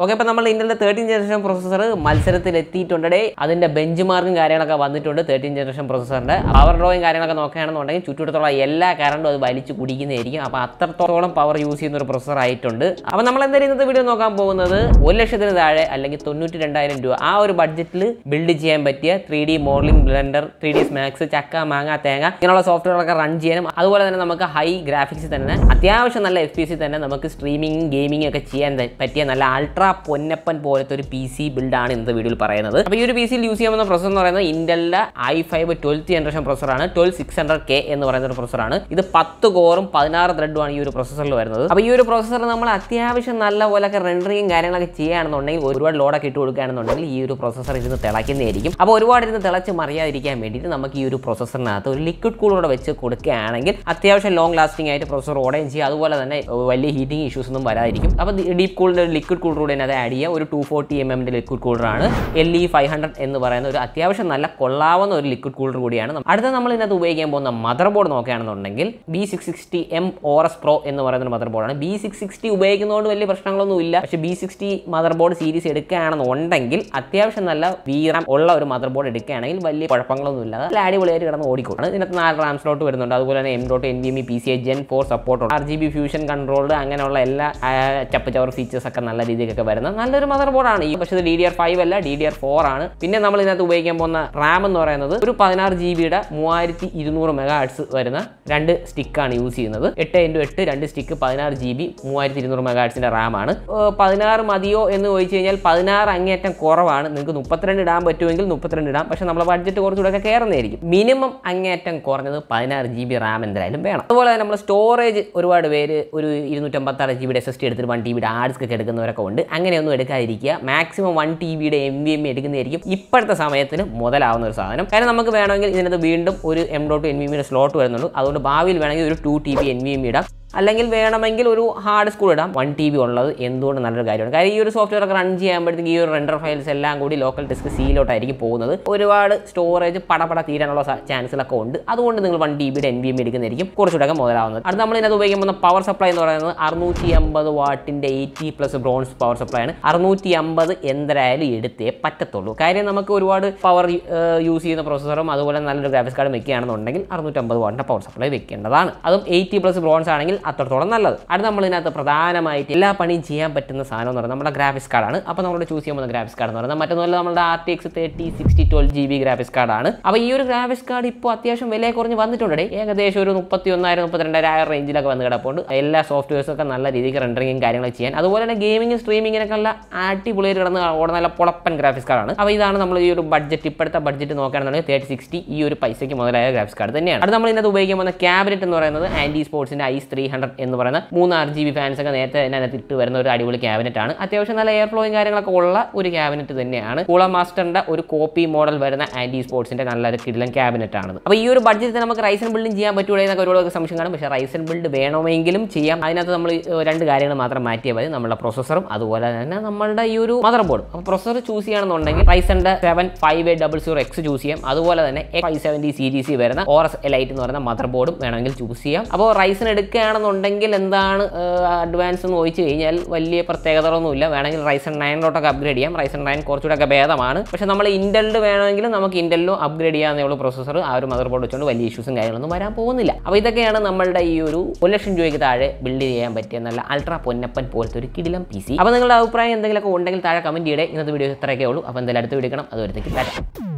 okay അപ്പോൾ നമ്മൾ ഇന്ത്യയിലെ തേർട്ടീൻ ജനറേഷൻ പ്രൊസസ്സർ മത്സരത്തിൽ എത്തിയിട്ടുണ്ടേ അതിൻ്റെ ബെഞ്ച് മാർക്കും കാര്യങ്ങളൊക്കെ വന്നിട്ടുണ്ട് തേർട്ടീൻ ജനറേഷൻ പ്രൊസസ്സറിൻ്റെ പവർ ഡ്രോയും കാര്യങ്ങളൊക്കെ നോക്കുകയാണെന്നുണ്ടെങ്കിൽ ചുറ്റുവട്ടത്തുള്ള എല്ലാ കറണ്ടും അത് വലിച്ചു കുടിക്കുന്നതായിരിക്കും അപ്പോൾ അത്രത്തോളം പവർ യൂസ് ചെയ്യുന്ന ഒരു പ്രൊസസ്സർ ആയിട്ടുണ്ട് അപ്പോൾ നമ്മൾ എന്തായാലും ഇന്നത്തെ വീഡിയോ നോക്കാൻ പോകുന്നത് ഒരു ലക്ഷത്തിന് താഴെ അല്ലെങ്കിൽ തൊണ്ണൂറ്റി രണ്ടായിരം രൂപ ആ ഒരു ബഡ്ജറ്റിൽ ബിൽഡ് ചെയ്യാൻ പറ്റിയ three D modelling blender three D S max ചക്ക മാങ്ങ തേങ്ങ ഇങ്ങനെയുള്ള സോഫ്റ്റ്വെയറൊക്കെ റൺ ചെയ്യാനും അതുപോലെ തന്നെ നമുക്ക് ഹൈ ഗ്രാഫിക്സ് തന്നെ അത്യാവശ്യം നല്ല എഫ് പി സി തന്നെ നമുക്ക് സ്ട്രീമിംഗ് ഗെയിമിംഗ് ഒക്കെ ചെയ്യാൻ ത- പറ്റിയ നല്ല അൾട്രാ പൊന്നപ്പൻ പോലത്തെ ഒരു പി സി ബിൽഡാണ് ഇന്നത്തെ വീഡിയോയിൽ പറയുന്നത് അപ്പോൾ ഈ ഒരു പി സിയിൽ യൂസ് ചെയ്യാവുന്ന പ്രൊസസ്സർ എന്ന് പറയുന്നത് ഇന്റലിന്റെ ഐ ഫൈവ് ട്വൽത്ത് ജനറേഷൻ പ്രൊസസ്സറാണ് ട്വൽവ് സിക്സ് ഹൺഡ്രഡ് കെ എന്ന് പറയുന്ന ഒരു പ്രൊസസ്സറാണ് ഇത് പത്ത് കോറും പതിനാറ് ത്രെഡുമാണ് ഈ ഒരു പ്രൊസസ്സറിൽ വരുന്നത് അപ്പോൾ ഈ ഒരു പ്രൊസസ്സർ നമ്മൾ അത്യാവശ്യം നല്ല പോലൊക്കെ റെൻഡറിങ് കാര്യങ്ങളൊക്കെ ചെയ്യുകയാണെന്നുണ്ടെങ്കിൽ ഒരുപാട് ലോഡൊക്കെ ഇട്ട് കൊടുക്കുകയാണെന്നുണ്ടെങ്കിൽ ഈ ഒരു പ്രൊസസ്സർ ഇരുന്ന് തിളയ്ക്കുന്നതായിരിക്കും അപ്പോൾ ഒരുപാട് ഇരുന്ന് തിളച്ച് മറിയാതിരിക്കാൻ വേണ്ടിയിട്ട് നമുക്ക് ഈ ഒരു പ്രൊസസ്സറിനകത്ത് ഒരു ലിക്വിഡ് കൂളോടെ വെച്ച് കൊടുക്കുകയാണെങ്കിൽ അത്യാവശ്യം ലോങ് ലാസ്റ്റിംഗ് ആയിട്ട് പ്രൊസസ്സർ ഓടുകയും ചെയ്യും അതുപോലെ തന്നെ ഏഹ്, വലിയ ഹീറ്റിംഗ് ഇഷ്യൂസ് ഒന്നും വരാതിരിക്കും അപ്പോൾ ഡീപ് കൂളിൻ്റെ ഒരു ലിക്വിഡ് കൂളർ കൂടെ അത് ആഡ് ചെയ്യുക ഒരു ടു ഫോർട്ടി എം എമ്മിൻ്റെ ലിക്വിഡ് കൂളറാണ് എൽ ഇ ഫൈവ് ഹൺഡ്രഡ് എന്ന് പറയുന്ന ഒരു അത്യാവശ്യം നല്ല കൊള്ളാവുന്ന ഒരു ലിക്വിഡ് കൂളർ കൂടിയാണ് നമ്മ- അടുത്ത നമ്മൾ ഇതിനകത്ത് ഉപയോഗിക്കാൻ പോകുന്ന മദർ ബോർഡ് നോക്കുകയാണെന്നുണ്ടെങ്കിൽ B six sixty M or S pro എന്ന് പറയുന്ന ഒരു മദർ ബോർഡാണ് ബി സിക്സ് സിക്സ്റ്റി ഉപയോഗിക്കുന്നതുകൊണ്ട് വലിയ പ്രശ്നങ്ങളൊന്നും ഇല്ല പക്ഷേ B sixty mother board series എടുക്കുകയാണെന്നുണ്ടെങ്കിൽ അത്യാവശ്യം നല്ല വീറാം ഉള്ള ഒരു മദർ ബോർഡ് എടുക്കുകയാണെങ്കിൽ വലിയ കുഴപ്പങ്ങളൊന്നും ഇല്ലാതെ നല്ല അടിപൊളിയായിട്ട് കിടന്ന് ഓടിക്കോളാണ് ഇതിനകത്ത് നാല് റാം സ്ലോട്ട് വരുന്നുണ്ട് അതുപോലെ തന്നെ M dot N V M P C I gen four support R G B fusion controlled അങ്ങനെയുള്ള എല്ലാ ആ, ചപ്പ് ചവർ ഫീച്ചേഴ്സ് ഒക്കെ നല്ല രീതിക്കൊക്കെ വരുന്ന നല്ലൊരു മദർ ബോർഡാണ് ഈ പക്ഷേ ഇത് ഡി ഡി ആർ ഫൈവ് അല്ല ഡി ഡി ആർ ഫോർ ആണ് പിന്നെ നമ്മൾ ഇതിനകത്ത് ഉപയോഗിക്കാൻ പോകുന്ന റാം എന്ന് പറയുന്നത് ഒരു പതിനാറ് ജി ബിയുടെ മൂവായിരത്തി ഇരുന്നൂറ് മെഗാ ഹെർട്സ് വരുന്ന രണ്ട് സ്റ്റിക്കാണ് യൂസ് ചെയ്യുന്നത് എട്ട് ഇൻറ്റു എട്ട് രണ്ട് സ്റ്റിക്ക് പതിനാറ് ജി ബി മൂവായിരത്തി ഇരുന്നൂറ് മെഗാ ഹെർട്സിൻ്റെ റാമാണ് പതിനാറ് മതിയോ എന്ന് ചോദിച്ചു കഴിഞ്ഞാൽ പതിനാറ് അങ്ങേറ്റം കുറവാണ് നിങ്ങൾക്ക് മുപ്പത്തിരണ്ട് ഇടാൻ പറ്റുമെങ്കിൽ മുപ്പത്തിരണ്ട് ഇടാം പക്ഷേ നമ്മളെ ബഡ്ജറ്റ് കുറച്ചുകൂടെ ഒക്കെ കയറുന്നതായിരിക്കും മിനിമം അങ്ങേറ്റം കുറഞ്ഞത് പതിനാറ് ജി ബി റാം എന്തായാലും വേണം അതുപോലെ തന്നെ നമ്മൾ സ്റ്റോറേജ് ഒരുപാട് പേര് ഒരു ഇരുന്നൂറ്റമ്പത്താറ് ജി ബിയുടെ എസ് എസ് ടി എടുത്തിട്ട് വൺ ടി ബിയുടെ ആഡ്സ് ഒക്കെ എടുക്കുന്നവരൊക്കെ ഉണ്ട് അങ്ങനെയൊന്നും എടുക്കാതിരിക്കുക മാക്സിമം വൺ ടി ബിയുടെ എം വി എം എടുക്കുന്നതായിരിക്കും ഇപ്പോഴത്തെ സമയത്തിന് മുതലാവുന്ന ഒരു സാധനം കാരണം നമുക്ക് വേണമെങ്കിൽ ഇതിനകത്ത് വീണ്ടും ഒരു എം ഡോട്ട് എൻ വി എമ്മിയുടെ സ്ലോട്ട് വരുന്നുള്ളൂ അതുകൊണ്ട് ഭാവിയിൽ വേണമെങ്കിൽ ഒരു two T B N V M ഇടാം അല്ലെങ്കിൽ വേണമെങ്കിൽ ഒരു ഹാർഡ് സ്കൂൾ ഇടാം വൺ ടി ബി ഉള്ളത് എന്തുകൊണ്ട് നല്ലൊരു കാര്യമാണ് കാര്യം ഈ ഒരു സോഫ്റ്റ്വെയർ ഒക്കെ റൺ ചെയ്യുമ്പോഴത്തേക്ക് ഈ ഒരു റെൻഡർ ഫയൽസ് എല്ലാം കൂടി ലോക്കൽ ഡിസ്ക് സിയിലോട്ടായിരിക്കും പോകുന്നത് ഒരുപാട് സ്റ്റോറേജ് പടപട തീരാനുള്ള ചാൻസുകളൊക്കെ ഉണ്ട് അതുകൊണ്ട് നിങ്ങൾ വൺ ടി ബിയുടെ എൻ ബി എം എടുക്കുന്നതായിരിക്കും കുറച്ചുകൂടെ ഒക്കെ മുതലാവുന്നത് അടുത്ത നമ്മൾ ഇതിനകത്ത് ഉപയോഗിക്കാൻ പോകുന്ന പവർ സപ്ലൈ എന്ന് പറയുന്നത് അറുന്നൂറ്റി അമ്പത് വാട്ടിൻ്റെ eighty plus bronze power supply ആണ് അറുന്നൂറ്റി അമ്പത് എന്തായാലും എടുത്തേ പറ്റത്തുള്ളൂ കാര്യം നമുക്ക് ഒരുപാട് പവർ യൂസ് ചെയ്യുന്ന പ്രോസസ്സറും അതുപോലെ നല്ലൊരു ഗ്രാഫിക്സ് കാർഡ് വെക്കുകയാണെന്നുണ്ടെങ്കിൽ അറുന്നൂറ്റമ്പത് വാട്ടിൻ്റെ പവർ സപ്ലൈ വെക്കേണ്ടതാണ് അതും എയ്റ്റി പ്ലസ് ബ്രോൺസ് ആണെങ്കിൽ അത്രത്തോളം നല്ലത് അടുത്ത നമ്മൾ ഇതിനകത്ത് പ്രധാനമായിട്ട് എല്ലാ പണിയും ചെയ്യാൻ പറ്റുന്ന സാധനം എന്ന് പറയുന്നത് നമ്മുടെ ഗ്രാഫിക്സ് കാർഡാണ് അപ്പോൾ നമ്മൾ ചൂസ് ചെയ്യുമ്പോൾ ഗ്രാഫിക്സ് കാർഡ് എന്ന് പറയുന്നത് മറ്റൊന്നുമല്ല നമ്മുടെ R T X thirty sixty twelve G B graphics കാർഡാണ് അപ്പോൾ ഈ ഒരു ഗ്രാഫിക്സ് കാർഡ് ഇപ്പോൾ അത്യാവശ്യം വില കുറഞ്ഞ് വന്നിട്ടുണ്ട് ഏകദേശം ഒരു മുപ്പത്തി ഒന്നായിരം മുപ്പത്തിരണ്ടായിരം റേഞ്ചിലൊക്കെ വന്ന് കിടപ്പുണ്ട് എല്ലാ സോഫ്റ്റ്വെയർസും ഒക്കെ നല്ല രീതിക്ക് റെൻഡറിങ്ങും കാര്യങ്ങളൊക്കെ ചെയ്യാൻ അതുപോലെ തന്നെ ഗെയിമിംഗ് സ്ട്രീമിങ്ങിനൊക്കെ ഉള്ള അടിപൊളിയായിട്ട് കിടന്ന് ഓടുന്ന നല്ല പൊളപ്പൻ ഗ്രാഫിക്സ് കാർഡാണ് അപ്പോൾ ഇതാണ് നമ്മൾ ഈ ഒരു ബഡ്ജറ്റ് ഇപ്പോഴത്തെ ബഡ്ജറ്റ് നോക്കുകയാണെന്നുണ്ടെങ്കിൽ തേർട്ടി സിക്സ്റ്റി ഈ ഒരു പൈസയ്ക്ക് മുതലായ ഗ്രാഫിക്സ് കാർഡ് തന്നെയാണ് അത് നമ്മൾ ഇതിനകത്ത് ഉപയോഗിക്കാൻ പോകുന്ന ക്യാബിനറ്റ് എന്ന് പറയുന്നത് ആൻറ്റി സ്പോർട്സിൻ്റെ ഐസ് ത്രീ ഹൺഡ്രഡ് എന്ന് പറയുന്ന മൂന്ന് ആറ് ജി ബി ഫാൻസ് ഒക്കെ നേരത്തെ അതിനകത്ത് ഇട്ട് വരുന്ന ഒരു അടിപൊളി ക്യാബിനറ്റ് ആണ് അത്യാവശ്യം നല്ല എയർ ഫ്ലോയും കാര്യങ്ങളൊക്കെ ഉള്ള ഒരു ക്യാബിനറ്റ് തന്നെയാണ് കൂള മാസ്റ്ററിന്റെ ഒരു കോപ്പി മോഡൽ വരുന്ന ആന്റി സ്പോർട്സിന്റെ നല്ലൊരു കിടിലൻ ക്യാബിനറ്റ് ആണ് അപ്പോൾ ഈ ഒരു ബഡ്ജറ്റിൽ നമുക്ക് റൈസൻ ബിൽഡിംഗ് ചെയ്യാൻ പറ്റുള്ളൂ എന്നൊക്കെ ഒരുപാട് സംശയം കാണും പക്ഷേ റൈസൻ ബിൽഡ് വേണമെങ്കിലും ചെയ്യാം അതിനകത്ത് നമ്മൾ രണ്ട് കാര്യങ്ങൾ മാത്രം മാറ്റിയാൽ മതി നമ്മുടെ പ്രൊസസ്സറും അതുപോലെ തന്നെ നമ്മളുടെ ഈ ഒരു മദർ ബോർഡ് അപ്പോൾ പ്രൊസസ്സർ ചൂസ് ചെയ്യണമെന്നുണ്ടെങ്കിൽ റൈസന്റെ seven five eight double zero X choose ചെയ്യാം അതുപോലെ തന്നെ ഫൈവ് സെവൻറ്റി സീരീസിൽ വരുന്ന ഓർ എസ് എലൈറ്റ് എന്ന് പറയുന്ന മദർ ബോർഡും വേണമെങ്കിൽ ചൂസ് ചെയ്യാം അപ്പോൾ റൈസൻ എടുക്കുകയാണെന്നുണ്ടെങ്കിൽ എന്താണ് അഡ്വാൻസ് എന്ന് ചോദിച്ചു കഴിഞ്ഞാൽ വലിയ പ്രത്യേകതകളൊന്നുമില്ല വേണമെങ്കിൽ റൈസൺ നയനിലോട്ടൊക്കെ അപ്ഗ്രേഡ് ചെയ്യാം റൈസൺ നയൻ കുറച്ചുകൂടെ ഒക്കെ ഭേദമാണ് പക്ഷേ നമ്മൾ ഇൻറ്റലിൽ വേണമെങ്കിൽ നമുക്ക് ഇൻറ്റലിലും അപ്ഗ്രേഡ് ചെയ്യാവുന്നേ ഉള്ളൂ പ്രൊസസ്സർ ആ ഒരു മദർ ബോർഡ് വെച്ചുകൊണ്ട് വലിയ ഇഷ്യൂസും കാര്യങ്ങളൊന്നും വരാൻ പോകുന്നില്ല അപ്പോൾ ഇതൊക്കെയാണ് നമ്മളുടെ ഈ ഒരു ഒരു ലക്ഷം രൂപയ്ക്ക് താഴെ ബിൽഡ് ചെയ്യാൻ പറ്റിയ നല്ല അൾട്രാ പൊന്നപ്പൻ പോലത്തെ ഒരു കിടിലം പി സി അപ്പോൾ നിങ്ങളുടെ അഭിപ്രായം എന്തെങ്കിലുമൊക്കെ ഉണ്ടെങ്കിൽ താഴെ കമൻറ്റ് ചെയ്യണേ ഇന്നത്തെ വീഡിയോ ഇത്രയൊക്കെ ഉള്ളൂ അപ്പോൾ എന്തായാലും അടുത്ത വീഡിയോ കാണാം അതുവരത്തേക്ക് തരാം